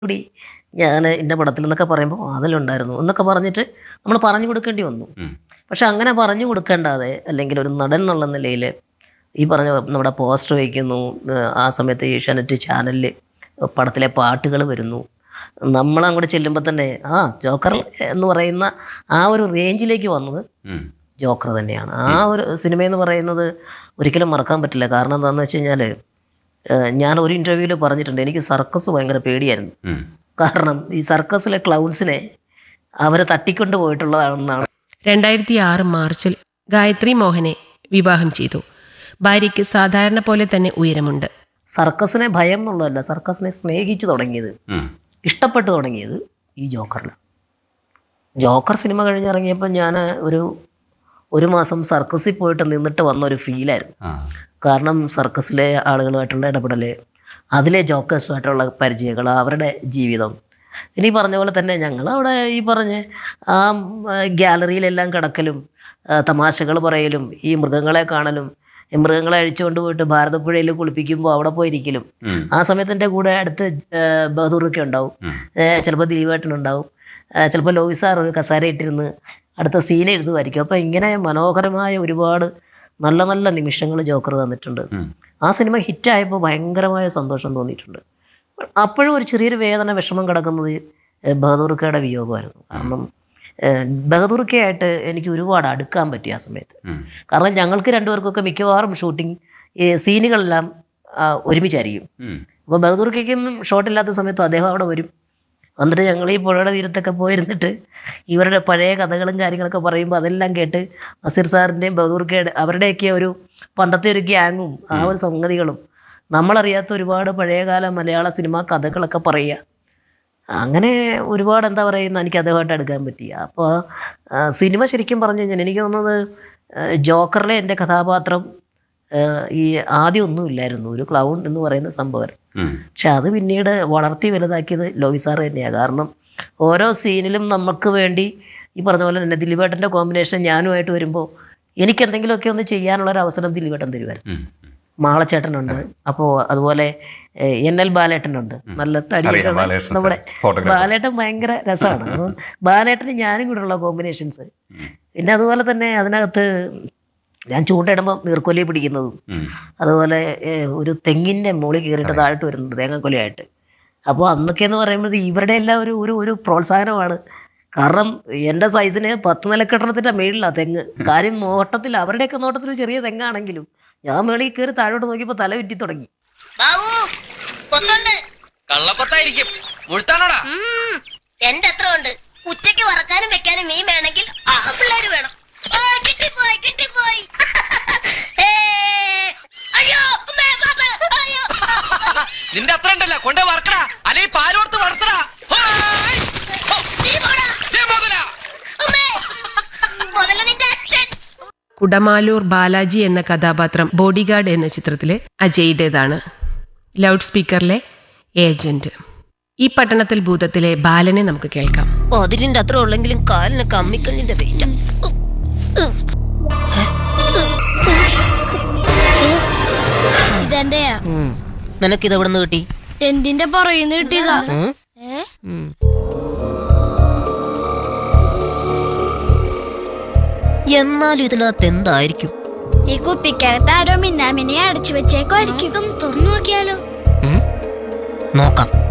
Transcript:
കൂടി ഞാൻ എൻ്റെ പടത്തിൽ എന്നൊക്കെ പറയുമ്പോൾ അതിലുണ്ടായിരുന്നു എന്നൊക്കെ പറഞ്ഞിട്ട് നമ്മൾ പറഞ്ഞു കൊടുക്കേണ്ടി വന്നു ഉം. പക്ഷെ അങ്ങനെ പറഞ്ഞു കൊടുക്കേണ്ടാതെ അല്ലെങ്കിൽ ഒരു നടൻ എന്നുള്ള നിലയിൽ ഈ പറഞ്ഞ നമ്മുടെ പോസ്റ്റർ വയ്ക്കുന്നു ഏഹ് ആ സമയത്ത് ഏഷ്യാനെറ്റ് ചാനലിൽ പടത്തിലെ പാട്ടുകൾ വരുന്നു നമ്മളങ്ങോട്ട് ചെല്ലുമ്പോൾ തന്നെ ആ ജോക്കർ എന്ന് പറയുന്ന ആ ഒരു റേഞ്ചിലേക്ക് വന്നത് ഉം. ജോക്കർ തന്നെയാണ് ആ ഒരു സിനിമയെന്ന് പറയുന്നത് ഒരിക്കലും മറക്കാൻ പറ്റില്ല കാരണം എന്താണെന്ന് വെച്ച് കഴിഞ്ഞാൽ ഞാൻ ഒരു ഇൻ്റർവ്യൂവിൽ പറഞ്ഞിട്ടുണ്ട് എനിക്ക് സർക്കസ് ഭയങ്കര പേടിയായിരുന്നു ഉം. കാരണം ഈ സർക്കസിലെ ക്ലൗൺസിനെ അവരെ തട്ടിക്കൊണ്ട് പോയിട്ടുള്ളതാണെന്നാണ് രണ്ടായിരത്തി ആറ് മാർച്ചിൽ ഗായത്രി മോഹനെ വിവാഹം ചെയ്തു ഭാര്യയ്ക്ക് സാധാരണ പോലെ തന്നെ ഉയരമുണ്ട് സർക്കസിനെ ഭയം എന്നുള്ളതല്ല സർക്കസിനെ സ്നേഹിച്ചു തുടങ്ങിയത് ഉം. ഇഷ്ടപ്പെട്ടു തുടങ്ങിയത് ഈ ജോക്കറിൽ ജോക്കർ സിനിമ കഴിഞ്ഞിറങ്ങിയപ്പോൾ ഞാൻ ഒരു ഒരു മാസം സർക്കസിൽ പോയിട്ട് നിന്നിട്ട് വന്ന ഒരു ഫീലായിരുന്നു ആ. കാരണം സർക്കസിലെ ആളുകളുമായിട്ടുള്ള ഇടപെടൽ അതിലെ ജോക്കേഴ്സുമായിട്ടുള്ള പരിചയങ്ങൾ അവരുടെ ജീവിതം ഇനി പറഞ്ഞ പോലെ തന്നെ ഞങ്ങൾ അവിടെ ഈ പറഞ്ഞ ആ ഗ്യാലറിയിലെല്ലാം കിടക്കലും തമാശകൾ പറയലും ഈ മൃഗങ്ങളെ കാണലും ഈ മൃഗങ്ങളെ അഴിച്ചുകൊണ്ട് പോയിട്ട് ഭാരതപ്പുഴയിൽ കുളിപ്പിക്കുമ്പോൾ അവിടെ പോയിരിക്കലും ഉം. ആ സമയത്ത് എൻ്റെ കൂടെ അടുത്ത് ബഹദൂറൊക്കെ ഉണ്ടാവും ഉം. ചിലപ്പോൾ ദിലീപേട്ടനുണ്ടാവും ചിലപ്പോൾ ലോഹി സാർ ഒരു കസാര ഇട്ടിരുന്ന് അടുത്ത സീൻ എഴുതുമായിരിക്കും അപ്പോൾ ഇങ്ങനെ മനോഹരമായ ഒരുപാട് നല്ല നല്ല നിമിഷങ്ങൾ ജോക്കർ തന്നിട്ടുണ്ട് ഉം. ആ സിനിമ ഹിറ്റായപ്പോൾ ഭയങ്കരമായ സന്തോഷം തോന്നിയിട്ടുണ്ട് അപ്പോഴും ഒരു ചെറിയൊരു വേദന വിഷമം കിടക്കുന്നത് ഏഹ് ബഹദൂർക്കയുടെ വിയോഗമായിരുന്നു കാരണം ഏഹ് ബഹദൂർക്കയായിട്ട് എനിക്ക് ഒരുപാട് അടുക്കാൻ പറ്റി ആ സമയത്ത് ഉം. കാരണം ഞങ്ങൾക്ക് രണ്ടുപേർക്കൊക്കെ മിക്കവാറും ഷൂട്ടിംഗ് സീനുകളെല്ലാം ആ, ഒരുമിച്ചായിരിക്കും ഉം. അപ്പോൾ ബഹദൂർക്കും ഷോട്ടില്ലാത്ത സമയത്തും അദ്ദേഹം അവിടെ വരും എന്നിട്ട് ഞങ്ങൾ ഈ പുഴയുടെ തീരത്തൊക്കെ പോയിരുന്നിട്ട് ഇവരുടെ പഴയ കഥകളും കാര്യങ്ങളൊക്കെ പറയുമ്പോൾ അതെല്ലാം കേട്ട് നസീർ സാറിൻ്റെയും ബഹദൂർക്കയുടെ അവരുടെയൊക്കെ ഒരു പണ്ടത്തെ ഒരു ഗ്യാങ്ങും ആ ഒരു സംഗതികളും നമ്മളറിയാത്ത ഒരുപാട് പഴയകാല മലയാള സിനിമ കഥകളൊക്കെ പറയുക അങ്ങനെ ഒരുപാട് എന്താ പറയുന്ന എനിക്ക് അദ്ദേഹമായിട്ട് എടുക്കാൻ പറ്റി അപ്പോൾ ആ, സിനിമ ശരിക്കും പറഞ്ഞു കഴിഞ്ഞാൽ എനിക്ക് തോന്നുന്നത് ആ, ജോക്കറിലെ എൻ്റെ കഥാപാത്രം ആ, ഈ ആദ്യം ഒന്നും ഇല്ലായിരുന്നു ഒരു ക്ലൗൺ എന്ന് പറയുന്ന സംഭവം ഉം. പക്ഷെ അത് പിന്നീട് വളർത്തി വലുതാക്കിയത് ലോഹി സാറ് തന്നെയാണ് കാരണം ഓരോ സീനിലും നമുക്ക് വേണ്ടി ഈ പറഞ്ഞ പോലെ തന്നെ ദിലീപേട്ടൻ്റെ കോമ്പിനേഷൻ ഞാനുമായിട്ട് വരുമ്പോൾ എനിക്ക് എന്തെങ്കിലുമൊക്കെ ഒന്ന് ചെയ്യാനുള്ള ഒരു അവസരം ദിലീപേട്ടൻ തരുമായിരുന്നു ഉം. മാളച്ചേട്ടനുണ്ട് അപ്പോൾ അതുപോലെ ഏഹ്, എൻ എൽ ബാലേട്ടനുണ്ട് നല്ല തടിയൊക്കെ അറിയാം, ഉള്ള ബാലകൃഷ്ണൻ നമ്മുടെ സാർ, photographer. ബാലേട്ടൻ ഭയങ്കര രസമാണ് അപ്പം ബാലേട്ടന് ഞാനും കൂടെ ഉള്ള കോമ്പിനേഷൻസ് പിന്നെ അതുപോലെ തന്നെ അതിനകത്ത് ഞാൻ ചൂണ്ടയിടുമ്പോൾ നീർക്കൊലി പിടിക്കുന്നതും ഉം. അതുപോലെ ഏഹ്, ഒരു തെങ്ങിൻ്റെ മുകളിൽ കയറിയിട്ട് താഴോട്ട് വരുന്നുണ്ട് തേങ്ങാക്കൊലയായിട്ട് അപ്പോൾ അന്നൊക്കെ എന്ന് പറയുമ്പോൾ ഇവരുടെ എല്ലാം ഒരു ഒരു ഒരു പ്രോത്സാഹനമാണ് കാരണം എൻ്റെ സൈസിന് പത്ത് നിലക്കെട്ടണത്തിൻ്റെ മേളിലാണ് തെങ്ങ് കാര്യം നോട്ടത്തിൽ അവരുടെയൊക്കെ നോട്ടത്തിൽ ഒരു ചെറിയ തെങ്ങാണെങ്കിലും ഞാൻ മേളിൽ കയറി താഴോട്ട് നോക്കിയപ്പോൾ തല വിറ്റി തുടങ്ങി ബാബു കൊത്തുണ്ട് കള്ളക്കൊത്തായിരിക്കും മുഴുത്താണോടാ ഉം, എന്റെ എത്ര ഉണ്ട് ഉച്ചയ്ക്ക് വറക്കാനും വെക്കാനും മീൻ വേണമെങ്കിൽ ആ പിള്ളേര് വേണം ആ, കിട്ടിപ്പോയി കിട്ടിപ്പോയി ഏ, അയ്യോ അമ്മേ, പാപ്പ, അയ്യോ നിന്റെ അത്ര ഉണ്ടല്ല കൊണ്ടേ വറക്കടാ അല്ലെ പാലോർത്ത് വളർത്തടാ ഹായ്! ഹോ! നീ പോടാ ദേ മുതലാ. അമ്മേ മുതല നിന്റെ അച്ഛൻ കുടമാലൂർ ബാലാജി എന്ന കഥാപാത്രം ബോഡിഗാർഡ് എന്ന ചിത്രത്തിലെ അജയ്യുടേതാണ് ലൗഡ് സ്പീക്കറിലെ ഏജന്റ് ഈ പട്ടണത്തിൽ ഭൂതത്തിലെ ബാലനെ നമുക്ക് കേൾക്കാം അതിന്റെ അത്ര ഉള്ളെങ്കിലും കാലിന് കമ്മിക്കണ്ണിന്റെ വെയിറ്റ് ഇതെന്റെയാ നിനക്കിത് എവിടെ നിന്ന് കിട്ടി ടെന്റിന്റെ പുറകിന്ന് കിട്ടിയതാ എന്നാലും ഇതിനകത്ത് എന്തായിരിക്കും ഈ കുപ്പിക്കകത്ത് ആരോ മിന്നാമിനെ അടച്ചു വെച്ചേക്കുമായിരിക്കും തുറന്നു നോക്കിയാലോ നോക്കാം